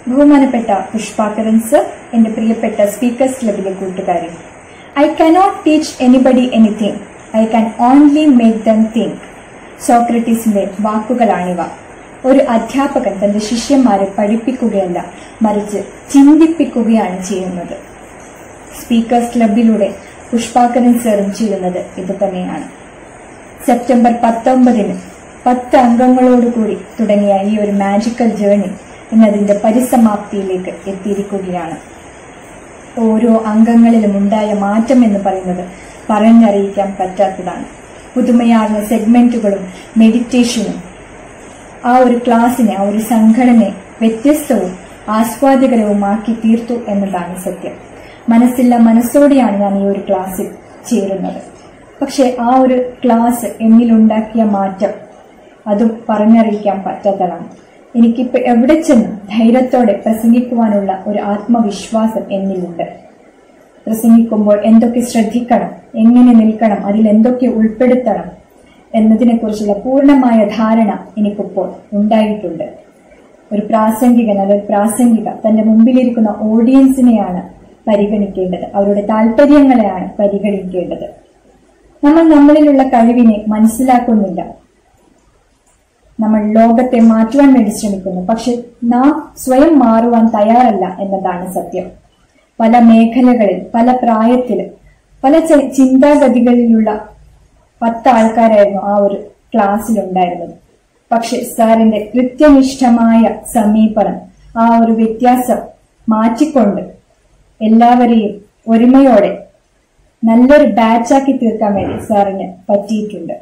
ബഹുമാനപ്പെട്ട പുഷ്പാകരൻ സർ എന്റെ പ്രിയപ്പെട്ട സ്പീക്കേഴ്സ് ക്ലബിലെ കൂട്ടുകാരെ I cannot teach anybody anything I can only make them think സോക്രട്ടീസിന്റെ വാക്കുകളാണിവ ഒരു അധ്യാപകൻ തന്റെ ശിഷ്യന്മാരെ പഠിപ്പിക്കുകയല്ല മറിച്ച് ചിന്തിപ്പിക്കുകയാണ് ചെയ്യുന്നത് സ്പീക്കേഴ്സ് ക്ലബിലൂടെ പുഷ്പാകരൻ സാറും ചെയ്യുന്നത് ഇത് തന്നെയാണ് സെപ്റ്റംബർ പത്തൊമ്പതിന് പത്ത് അംഗങ്ങളോടുകൂടി തുടങ്ങിയ ഈ ഒരു മാജിക്കൽ ജേണി എന്നതിന്റെ പരിസമാപ്തിയിലേക്ക് എത്തിയിരിക്കുകയാണ് ഓരോ അംഗങ്ങളിലും ഉണ്ടായ മാറ്റം എന്ന് പറയുന്നത് പറഞ്ഞറിയിക്കാൻ പറ്റാത്തതാണ് പുതുമയാർന്ന സെഗ്മെന്റുകളും മെഡിറ്റേഷനും ആ ഒരു ക്ലാസ്സിനെ ആ ഒരു സംഘടനയെ വ്യത്യസ്തവും ആസ്വാദ്യകരവുമാക്കി തീർത്തു എന്നതാണ് സത്യം മനസ്സില്ല മനസ്സോടെയാണ് ഞാൻ ഈ ഒരു ക്ലാസ്സിൽ ചേരുന്നത് പക്ഷെ ആ ഒരു ക്ലാസ് എന്നിലുണ്ടാക്കിയ മാറ്റം അതും പറഞ്ഞറിയിക്കാൻ പറ്റാത്തതാണ് എനിക്കിപ്പോ എവിടെ ചെന്നും ധൈര്യത്തോടെ പ്രസംഗിക്കുവാനുള്ള ഒരു ആത്മവിശ്വാസം എന്നിലുണ്ട് പ്രസംഗിക്കുമ്പോൾ എന്തൊക്കെ ശ്രദ്ധിക്കണം എങ്ങനെ നിൽക്കണം അതിൽ എന്തൊക്കെ ഉൾപ്പെടുത്തണം എന്നതിനെക്കുറിച്ചുള്ള പൂർണ്ണമായ ധാരണ എനിക്കിപ്പോൾ ഉണ്ടായിട്ടുണ്ട് ഒരു പ്രാസംഗികൻ അല്ലെങ്കിൽ പ്രാസംഗിക തന്റെ മുമ്പിലിരിക്കുന്ന ഓഡിയൻസിനെയാണ് പരിഗണിക്കേണ്ടത് അവരുടെ താല്പര്യങ്ങളെയാണ് പരിഗണിക്കേണ്ടത് നമ്മൾ നമ്മളിലുള്ള കഴിവിനെ മനസ്സിലാക്കുന്നില്ല നമ്മൾ ലോകത്തെ മാറ്റുവാൻ വേണ്ടി ശ്രമിക്കുന്നു പക്ഷെ നാം സ്വയം മാറുവാൻ തയ്യാറല്ല എന്നതാണ് സത്യം പല മേഖലകളിൽ പല പ്രായത്തില് പല ചെ- ചിന്താഗതികളിലുള്ള പത്ത് ആൾക്കാരായിരുന്നു ആ ഒരു ക്ലാസ്സിൽ ഉണ്ടായിരുന്നത് പക്ഷെ സാറിന്റെ കൃത്യനിഷ്ഠമായ സമീപനം ആ ഒരു വ്യത്യാസം മാറ്റിക്കൊണ്ട് എല്ലാവരെയും ഒരുമയോടെ നല്ലൊരു ബാച്ചാക്കി തീർക്കാൻ വേണ്ടി സാറിന് പറ്റിയിട്ടുണ്ട്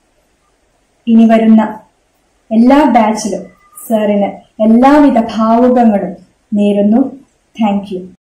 ഇനി വരുന്ന എല്ലാ ബാച്ചിലും സാറിന് എല്ലാവിധ ഭാവുകങ്ങളും നേരുന്നു താങ്ക് യു